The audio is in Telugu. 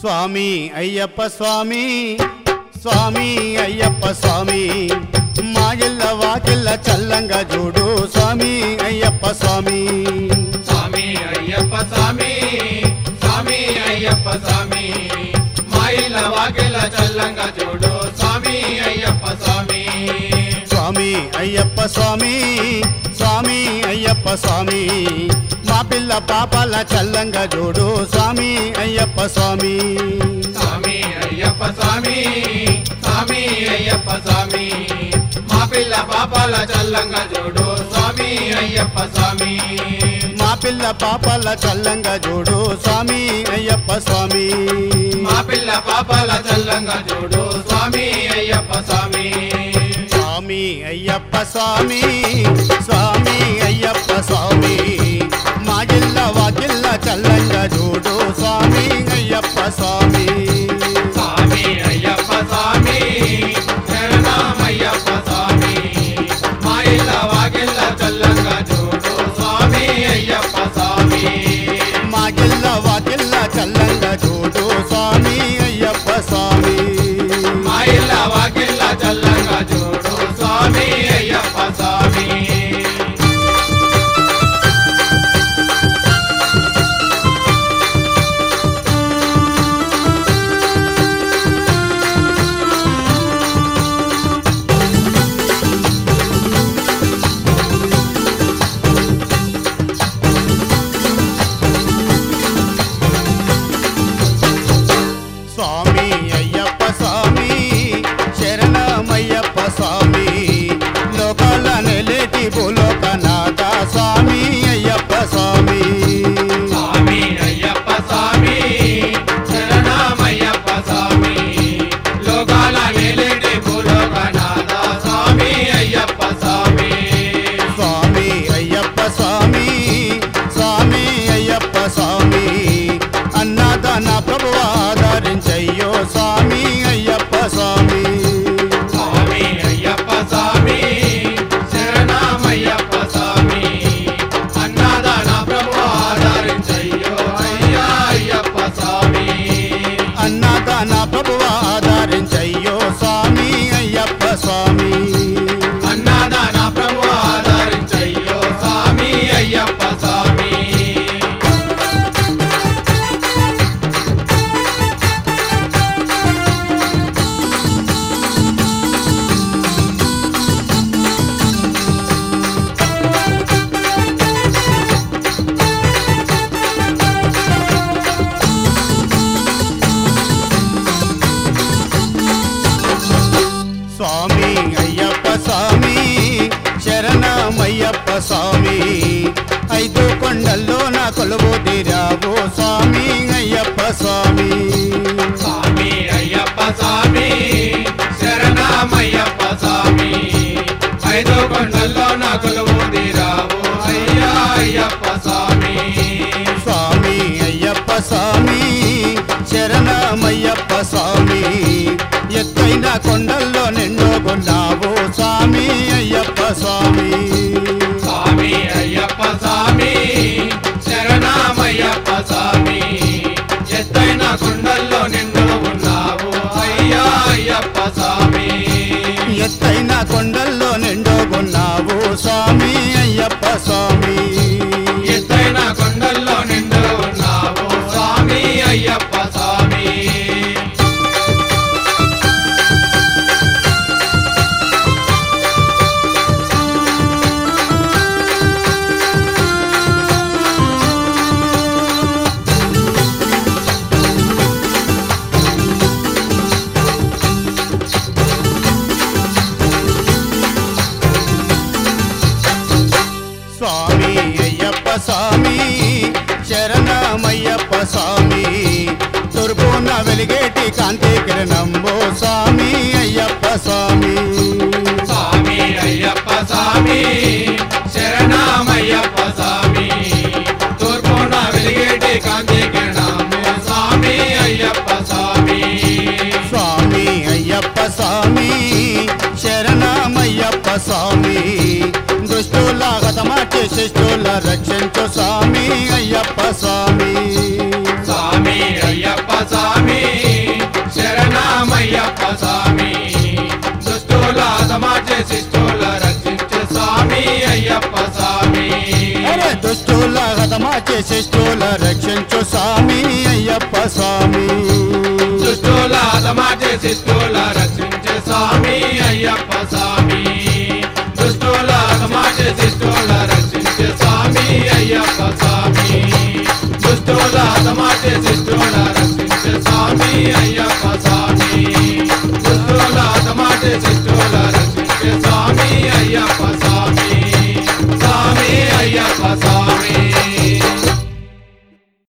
స్వామి అయ్యప్ప స్వామి స్వామి అయ్యప్ప స్వామి మా ఇళ్ళ వాకిళ్ళ చల్లంగా చూడు స్వామి అయ్యప్ప స్వామి స్వామి అయ్యప్ప స్వామి స్వామి అయ్యప్ప స్వామి మా ఇళ్ళ వాకిళ్ళ చల్లంగా చూడు స్వామి అయ్యప్ప స్వామి స్వామి అయ్యప్ప స్వామి స్వామి అయ్యప్ప స్వామి మా పిల్ల పాపాల చల్లంగా చూడు స్వామి అయ్యప్ప స్వామి స్వామి అయ్యప్ప స్వామి స్వామి అయ్యప్ప స్వామి మా పిల్ల పాపాల చల్లంగా చూడు స్వామి అయ్యప్ప స్వామి మా పిల్ల పాపాల చల్లంగా చూడు స్వామి అయ్యప్ప స్వామి మా పిల్ల పాపాల చల్లంగా చూడు స్వామి అయ్యప్ప స్వామి స్వామి అయ్యప్ప స్వామి స్వామి అయ్యప్ప స్వామి మా జిల్ల వాకిల్ల చల్లంగా చూడు స్వామి అయ్యప్ప స్వామి స్వామి అయ్యప్ప స్వామి శరణమయ్యప్ప స్వామి మా ఇళ్ళ వాకిళ్ళ చల్లంగా చూడు స్వామి అయ్యప్ప స్వామి మా జిల్ల వాకిల్ల చల్లంగా చూడు స్వామి అయ్యప్ప స్వామి మా ఇళ్ళ వాకిళ్ళ చల్లంగా చూడు స్వామి అయ్యప్ప స్వామి స్వామి అయ్యప్ప స్వామి శరణమయ్యప్ప స్వామి లోకాల నెలేటి భూలోకనాథ స్వామి అయ్యప్ప స్వామి స్వామి అయ్యప్ప స్వామి శరణమయ్యప్ప స్వామి లోకాల నేలేటి భూలోకనాథ స్వామి అయ్యప్ప స్వామి స్వామి అయ్యప్ప స్వామి స్వామి అయ్యప్ప స్వామి అన్నదాన ప్రభు ఆదరించయ్యో స్వామి అయ్యప్ప స్వామి స్వామి అయ్యప్ప స్వామి శరణమయ్యప్ప స్వామి అన్నదాన ప్రభు ఆదరించయ్యో అయ్యా అయ్యప్ప స్వామి అన్నదాన ప్రభు ఆదరించయ్యో స్వామి అయ్యప్ప స్వామి అన్నదాన ప్రభు ఆదరించయ్యో స్వామి అయ్యప్ప స్వామి స్వామి అయ్యప్ప స్వామి శరణమయ్యప్ప స్వామి ఐదు కొండల్లో నా కొలువు తీరావు స్వామి అయ్యప్ప స్వామి స్వామి అయ్యప్ప స్వామి శరణమయ్యప్ప స్వామి ఐదో కొండల్లో నా కొలువు తీరావు అయ్యా అయ్యప్ప స్వామి స్వామి అయ్యప్ప స్వామి శరణమయ్యప్ప స్వామి ఎత్తైన కొండల్లో నిండు కొన్నావు స్వామి అయ్యప్ప స్వామి స్వామి అయ్యప్ప స్వామి శరణమయ్యప్ప స్వామి ఎత్తైన కొండల్లో నిండు ఉన్నావు అయ్యా అయ్యప్ప స్వామి ఎత్తైన కొండల్లో నిండు కొన్నావు స్వామి అయ్యప్ప స్వామి ఎత్తైన కొండల్లో నిండు ఉన్నావు స్వామి అయ్యప్ప స్వామి స్వామి అయ్యప్ప స్వామి శరణమయ్యప్ప స్వామి తూర్పున వెలిగేటి కాంతి కిరణంబో స్వామి అయ్యప్ప స్వామి స్వామి అయ్యప్ప స్వామి శరణమయ్యప్ప స్వామి తూర్పున వెలిగేటి కాంతి కిరణము స్వామి అయ్యప్ప స్వామి స్వామి అయ్యప్ప స్వామి శరణమయ్యప్ప స్వామి దుష్టుల హతమార్చి శిష్టుల రక్షించు స్వామి అయ్యప్ప స్వామి స్వామి అయ్యప్ప స్వామి శిష్టుల రక్షించే స్వామి అయ్యప్ప స్వామి అరే దుష్టుల హతమాచే శిష్టుల రక్షించు స్వామి అయ్యప్ప స్వామి దుష్టుల హతమాచే శిష్టుల రక్షించే స్వామి అయ్యప్ప స్వామి